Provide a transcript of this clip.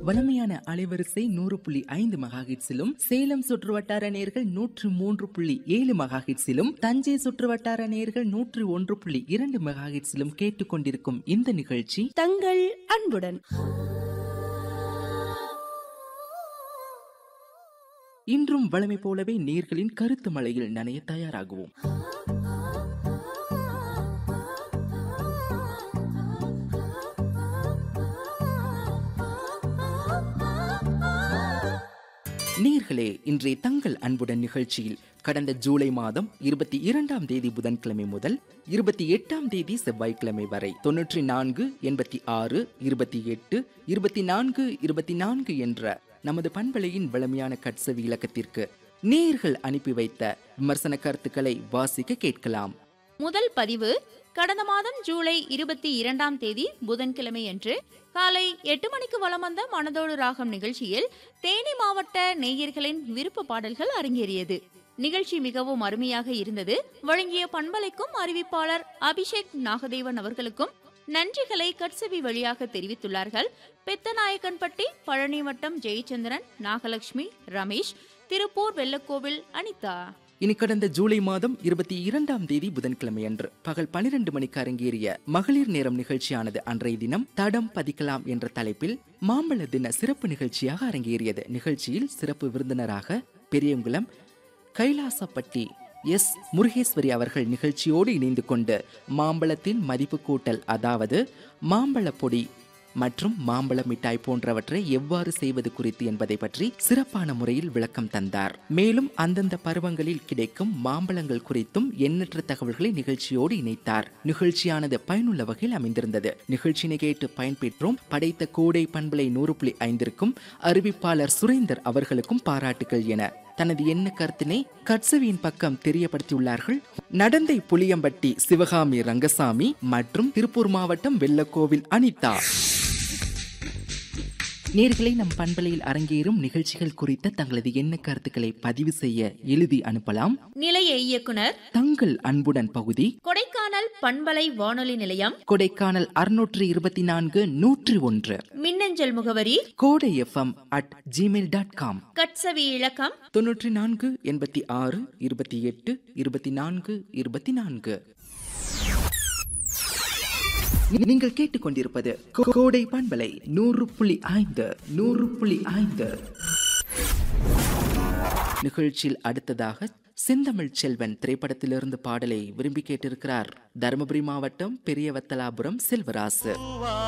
வலிமையான அலைவரிசை நூறு புள்ளி ஐந்து மெகாஹிட்ஸிலும் சேலம் சுற்று வட்டார நேர்கள் நூற்று மூன்று புள்ளி ஏழு மெகாஹிட்ஸிலும் தஞ்சை சுற்று வட்டார நேர்கள் நூற்று ஒன்று புள்ளி இரண்டு மெகாஹிட்ஸிலும் கேட்டுக்கொண்டிருக்கும் இந்த நிகழ்ச்சி தங்கள் அன்புடன் இன்றும் வழமை போலவே நேர்களின் கருத்து மழையில் நனைய தயாராகுவோம் நேர்களே இன்றைய தங்கள் அன்புடன் நிகழ்ச்சியில் கடந்த ஜூலை மாதம் இருபத்தி இரண்டாம் தேதி புதன்கிழமை முதல் இருபத்தி எட்டாம் தேதி செவ்வாய்க்கிழமை வரை தொன்னூற்றி நான்கு எண்பத்தி ஆறு இருபத்தி எட்டு இருபத்தி நான்கு இருபத்தி நான்கு என்ற நமது பண்பலையின் வளமையான கட்சவி இலக்கத்திற்கு நேர்கள் அனுப்பி வைத்த விமர்சன கருத்துக்களை வாசிக்க கேட்கலாம் முதல் பதிவு கடந்த மாதம் ஜூலை இருபத்தி இரண்டாம் தேதி புதன்கிழமை அன்று காலை எட்டு மணிக்கு வலம் வந்த மனதோடு ராகம் நிகழ்ச்சியில் தேனி மாவட்ட நேயர்களின் விருப்ப பாடல்கள் அரங்கேறியது நிகழ்ச்சி மிகவும் அருமையாக இருந்தது வழங்கிய பண்பலைக்கும் அறிவிப்பாளர் அபிஷேக் நாகதேவன் அவர்களுக்கும் நன்றிகளை கட்சவி வழியாக தெரிவித்துள்ளார்கள் பெத்தநாயக்கன்பட்டி பழனி வட்டம் ஜெயச்சந்திரன் நாகலட்சுமி ரமேஷ் திருப்பூர் வெள்ளக்கோவில் அனிதா இனி கடந்த ஜூலை மாதம் இருபத்தி இரண்டாம் தேதி புதன்கிழமை அன்று பகல் பனிரெண்டு மணிக்கு அரங்கேறிய மகளிர் நேரம் நிகழ்ச்சியானது அன்றைய தினம் தடம் பதிக்கலாம் என்ற தலைப்பில் மாம்பழ தின சிறப்பு நிகழ்ச்சியாக அரங்கேறியது நிகழ்ச்சியில் சிறப்பு விருந்தினராக பெரியங்குளம் கைலாசப்பட்டி எஸ் முருகேஸ்வரி அவர்கள் நிகழ்ச்சியோடு இணைந்து கொண்டு மாம்பழத்தின் மதிப்பு கூட்டல் அதாவது மாம்பழ பொடி மற்றும் மாம்பழ மிட்டாய் போன்றவற்றை எவ்வாறு செய்வது குறித்து என்பதை பற்றி சிறப்பான முறையில் விளக்கம் தந்தார் மேலும் அந்தந்த பருவங்களில் கிடைக்கும் மாம்பழங்கள் குறித்தும் எண்ணற்ற தகவல்களை நிகழ்ச்சியோடு இணைத்தார் நிகழ்ச்சியானது பயனுள்ள வகையில் அமைந்திருந்தது நிகழ்ச்சியினை கேட்டு பயன்பெற்றோம் படைத்த கோடை பண்பலை நூறு புள்ளி ஐந்திற்கும் அறிவிப்பாளர் சுரேந்தர் அவர்களுக்கும் பாராட்டுகள் என தனது எண்ண கருத்தினை கட்சவியின் பக்கம் தெரியப்படுத்தியுள்ளார்கள் நடந்தை புளியம்பட்டி சிவகாமி ரங்கசாமி மற்றும் திருப்பூர் மாவட்டம் வெள்ளக்கோவில் அனிதா நேர்களை நம் பண்பலையில் அரங்கேறும் நிகழ்ச்சிகள் குறித்த தங்களது எண்ண கருத்துக்களை பதிவு செய்ய எழுதி அனுப்பலாம் நிலைய இயக்குனர் தங்கள் அன்புடன் பகுதி கொடைக்கானல் பண்பலை வானொலி நிலையம் கொடைக்கானல் அறுநூற்று இருபத்தி நான்கு நூற்றி ஒன்று மின்னஞ்சல் முகவரி Kodai FM at Gmail dot com கட்சவி இலக்கம் தொன்னூற்றி நான்கு எண்பத்தி ஆறு இருபத்தி எட்டு இருபத்தி நான்கு இருபத்தி நான்கு நீங்கள் கேட்டுக்கொண்டிருப்பது கோ- கோடை பண்பலை நூறு புள்ளி ஐந்து நூறு புள்ளி ஐந்து நிகழ்ச்சியில் அடுத்ததாக செந்தமிழ் செல்வன் திரைப்படத்திலிருந்து பாடலை விரும்பி கேட்டிருக்கிறார் தருமபுரி மாவட்டம் பெரியவத்தலாபுரம் செல்வராசு